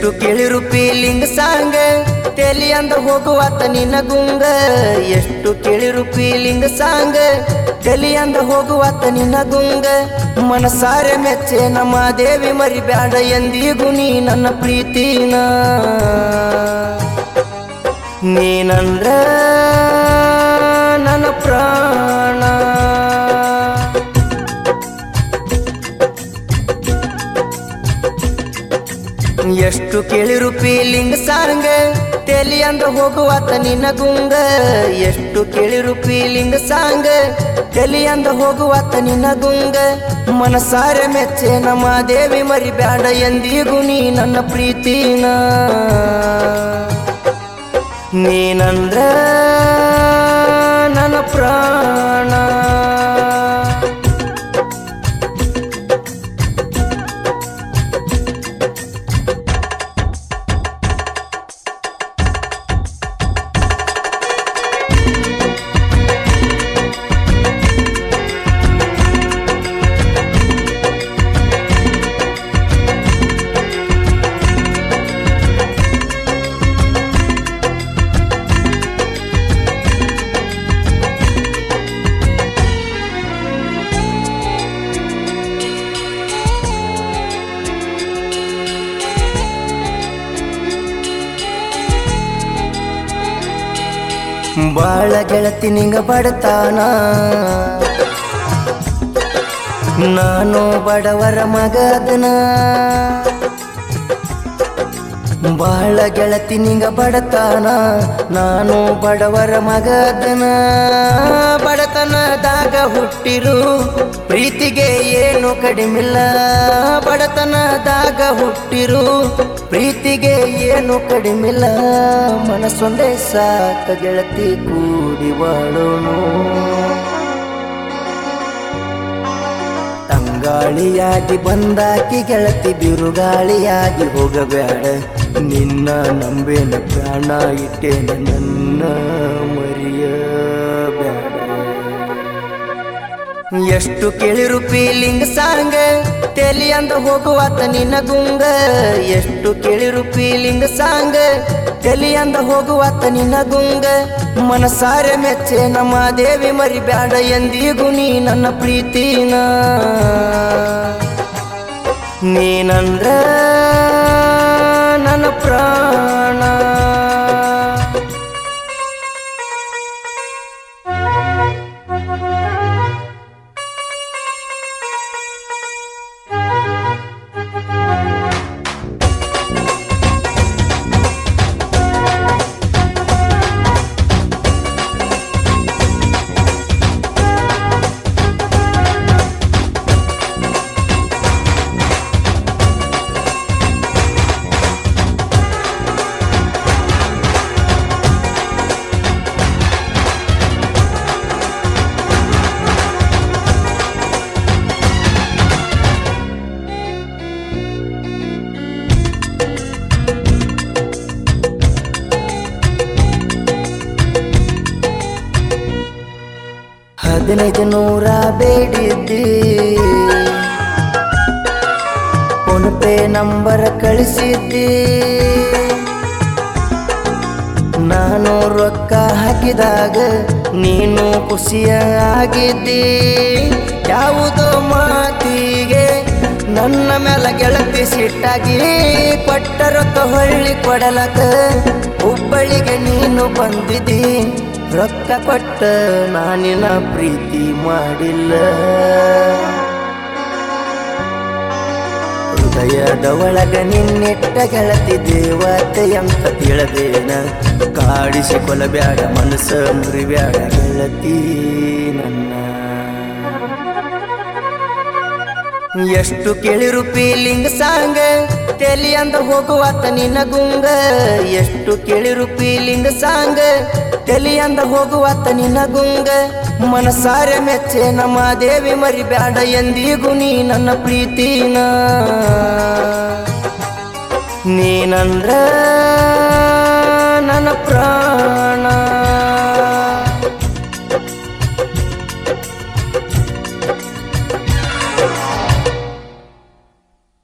ಎಷ್ಟು ಕೇಳಿರು feeling song ತೆಲಿ ಅಂದ ಹೋಗುವಾತ ನಿನ್ನ ಗುಂಗ ಎಷ್ಟು ಕೇಳಿರು ಫೀಲಿಂಗ್ ಸಾಂಗ್ ತೆಲಿ ಅಂದ ಹೋಗುವಾತ ನಿನ್ನ ಗುಂಗ ಮನಸಾರೆ ಮೆಚ್ಚೆ ನಮ್ಮ ದೇವಿ ಮರಿಬ್ಯಾಡ ಎಂದಿಗೂ ನೀ ನನ್ನ ಪ್ರೀತಿನ ನೀನಂದ್ರ ನನ್ನ ಪ್ರಾಣ ಎಷ್ಟು ಕೇಳಿರು ಫೀಲಿಂಗ್ ಸಾಂಗ್ ತೆಲಿ ಅಂದ ಹೋಗುವಾತ ನಿನ್ನ ಗುಂಗ ಎಷ್ಟು ಕೇಳಿರು ಫೀಲಿಂಗ್ ಸಾಂಗ್ ತೆಲಿ ಅಂದ ಹೋಗುವಾತ ನಿನ್ನ ಗುಂಗ ಮನಸಾರೆ ಮೆಚ್ಚೆ ನಮ್ಮ ದೇವಿ ಮರಿಬ್ಯಾಡ ಎಂದಿಗೂ ನೀ ನನ್ನ ಪ್ರೀತಿನ ನೀನಂದ್ರ ನನ್ನ ಪ್ರಾಣ ಬಾಳ ಗೆಳತಿ ನಿಂಗ ಬಡತಾನ ನಾನು ಬಡವರ ಮಗದನ ಬಾಳ ಗೆಳತಿ ನಿಂಗ ಬಡತಾನ ನಾನು ಬಡವರ ಮಗದನ ಬಡತನದಾಗ ಹುಟ್ಟಿರು ಪ್ರೀತಿಗೆ ಏನು ಕಡಿಮಿಲ್ಲ ಬಡತನದಾಗ ಹುಟ್ಟಿರು ಪ್ರೀತಿಗೆ ಏನು ಕಡಿಮಿಲ್ಲ ಮನಸ್ಸೊಂದೇ ಸಾಕ ಗೆಳತಿ ಕೂಡಿ ಬಾಳೋನು ತಂಗಾಳಿಯಾಗಿ ಬಂದಾಕಿ ಗೆಳತಿ ಬಿರುಗಾಳಿಯಾಗಿ ಹೋಗಬೇಡ ನಿನ್ನ ನಂಬೇನ ಪ್ರಾಣ ಇಟ್ಟೇನ ನನ್ನ ಮರಿಯಬೇಡ ಎಷ್ಟು ಕೇಳಿರು ಫೀಲಿಂಗ್ ಸಾಂಗ್ ತೆಲಿ ಅಂದ ಹೋಗುವಾತ ನಿನ್ನ ಗುಂಗ ಎಷ್ಟು ಕೇಳಿರು ಫೀಲಿಂಗ್ ಸಾಂಗ್ ತೆಲಿ ಅಂದ ಹೋಗುವಾತ ನಿನ್ನ ಗುಂಗ ಮನಸಾರೆ ಮೆಚ್ಚೆ ನಮ್ಮ ದೇವಿ ಮರಿಬ್ಯಾಡ ಎಂದಿಗೂ ನೀ ನನ್ನ ಪ್ರೀತಿನ ನೀನಂದ್ರ ನನ್ನ ಪ್ರಾಣ ಹದಿನೈದು ನೂರ ಬೇಡಿದ್ದಿ ಫೋನ್ ಪೇ ನಂಬರ್ ಕಳಿಸಿದ್ದಿ ನಾನು ರೊಕ್ಕ ಹಾಕಿದಾಗ ನೀನು ಖುಷಿಯಾಗಿದ್ದಿ ಯಾವುದೋ ಮಾತಿಗೆ ನನ್ನ ಮೇಲೆ ಗೆಳತಿ ಸಿಟ್ಟಾಗಿ ಕೊಟ್ಟ ರೊಕ್ಕ ಹೊಳ್ಳಿ ಕೊಡಲಕ ಹುಬ್ಬಳ್ಳಿಗೆ ನೀನು ಬಂದಿದ್ದಿ ರೊಕ್ಕ ಕೊಟ್ಟ ನಾನಿನ ಪ್ರೀತಿ ಮಾಡಿಲ್ಲ ಹೃದಯದ ಒಳಗ ನಿನ್ನಿಟ್ಟ ಗೆಳತಿ ದೇವತೆ ಅಂತ ತಿಳಿದೇನ ಕಾಡಿಸಿ ಕೊಲಬ್ಯಾಡ ಮನಸ್ಸ ಮುರಿಬ್ಯಾಡ ಗೆಳತಿ ನನ್ನ ಎಷ್ಟು ಕೇಳಿರು ಫೀಲಿಂಗ್ ಸಾಂಗ್ ತೆಲಿ ಅಂದ ಹೋಗುವಾತ ನಿನ್ನ ಗುಂಗ ಎಷ್ಟು ಕೇಳಿರು ಫೀಲಿಂಗ್ ಸಾಂಗ್ ತೆಲಿ ಅಂದ ಹೋಗುವಾತ ನಿನ್ನ ಗುಂಗ ಮನಸಾರೆ ಮೆಚ್ಚೆ ನಮ್ಮ ದೇವಿ ಮರಿಬ್ಯಾಡ ಎಂದಿಗೂ ನೀ ನನ್ನ ಪ್ರೀತಿನ ನೀನಂದ್ರ